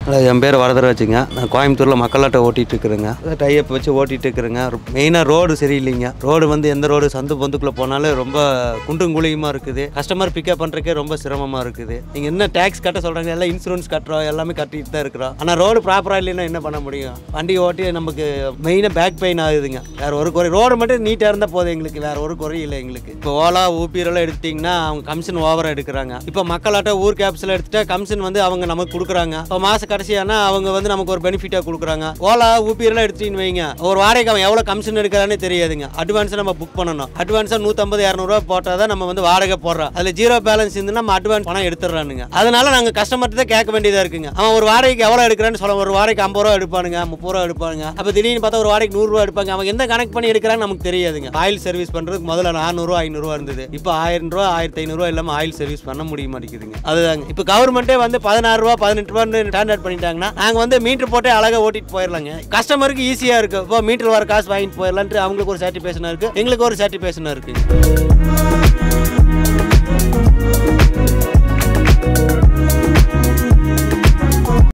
hello என் பேர் வரதராஜுங்க நான் கோயம்புத்தூரில் மக்களாட்ட ஓட்டிகிட்டு இருக்கிறேங்க டைப் வச்சு ஓட்டிகிட்டு இருக்கிறேங்க மெயினாக ரோடு சரியில்லைங்க ரோடு வந்து எந்த ரோடு சந்து பொந்துக்குள்ளே போனாலும் ரொம்ப குண்டும் குழியுமா இருக்குது கஸ்டமர் பிக்கப் பண்ணுறக்கே ரொம்ப சிரமமாக இருக்குது நீங்கள் என்ன டேக்ஸ் கட்ட சொல்கிறாங்க எல்லாம் இன்சூரன்ஸ் கட்டுறோம் எல்லாமே கட்டிட்டு தான் இருக்கிறோம் ஆனால் ரோடு ப்ராப்பராக இல்லைன்னா என்ன பண்ண முடியும் வண்டி ஓட்டி நமக்கு மெயினாக பேக் பெயின் ஆகுதுங்க வேற ஒரு குறை ரோடு மட்டும் நீட்டாக இருந்தால் போதும் எங்களுக்கு வேற ஒரு குறையும் இல்லை எங்களுக்கு இப்போ ஓலா ஊபிரெல்லாம் எடுத்துட்டிங்கன்னா அவங்க கமிஷன் ஓவராக எடுக்கிறாங்க இப்போ மக்களாட்ட ஊர் கேப்ஸில் எடுத்துட்டா கமிஷன் வந்து அவங்க நமக்கு கொடுக்குறாங்க இப்போ மாத கடைசியானா அவங்க வந்து நமக்கு ஒரு பெனிஃபிட்டாக கொடுக்குறாங்க ஓலா ஊபிரெல்லாம் எடுத்துட்டின்னு வைங்க ஒரு வாடகைக்கு அவன் எவ்வளோ கமிஷன் எடுக்கிறானே தெரியாதுங்க அட்வான்ஸ் நம்ம புக் பண்ணணும் அட்வான்ஸாக நூற்றம்பது இரநூறுவா போட்டால் தான் நம்ம வந்து வாடகை போடுறோம் அதில் ஜீரோ பேலன்ஸ் இருந்து நம்ம அட்வான்ஸ் பணம் எடுத்துடுறானுங்க அதனால நாங்கள் கஸ்டமர்கிட்ட தான் கேட்க வேண்டியதாக இருக்குங்க அவன் ஒரு வாடகைக்கு எவ்வளோ எடுக்கிறான்னு சொல்ல ஒரு வாடகைக்கு ஐம்பது ரூபா எடுப்பானுங்க முப்பது ரூபா எடுப்பானுங்க அப்போ திடீர்னு பார்த்தா ஒரு வாடகைக்கு நூறுரூவா எடுப்பாங்க அவங்க எந்த கனெக்ட் பண்ணி எடுக்கிறான்னு நமக்கு தெரியாதுங்க ஆயில் சர்வீஸ் பண்ணுறதுக்கு முதல்ல நானூறுரூவா ஐநூறுரூவா இருந்தது இப்போ ஆயிரம் ரூபா ஆயிரத்தி ஐநூறுரூவா இல்லாமல் ஆயில் சர்வீஸ் பண்ண முடிய மாட்டேங்குதுங்க அதுதாங்க இப்போ கவர்மெண்ட்டே வந்து பதினாறு ரூபா பதினெட்டு ரூபான்னு ஸ்டாண்டர்ட் பண்ணிட்டாங்கன்னா நாங்கள் வந்து மீட்டர் போட்டு அழகாக ஓட்டிட்டு போயிடலாங்க கஸ்டமருக்கு ஈஸியாக இருக்கு இப்போ மீட்டர் வர காசு வாங்கிட்டு போயிடலான்ட்டு அவங்களுக்கு ஒரு சாட்டிஸ்ஃபேஷனாக இருக்குது எங்களுக்கு ஒரு சாட்டிஸ்ஃபேஷனாக இருக்குங்க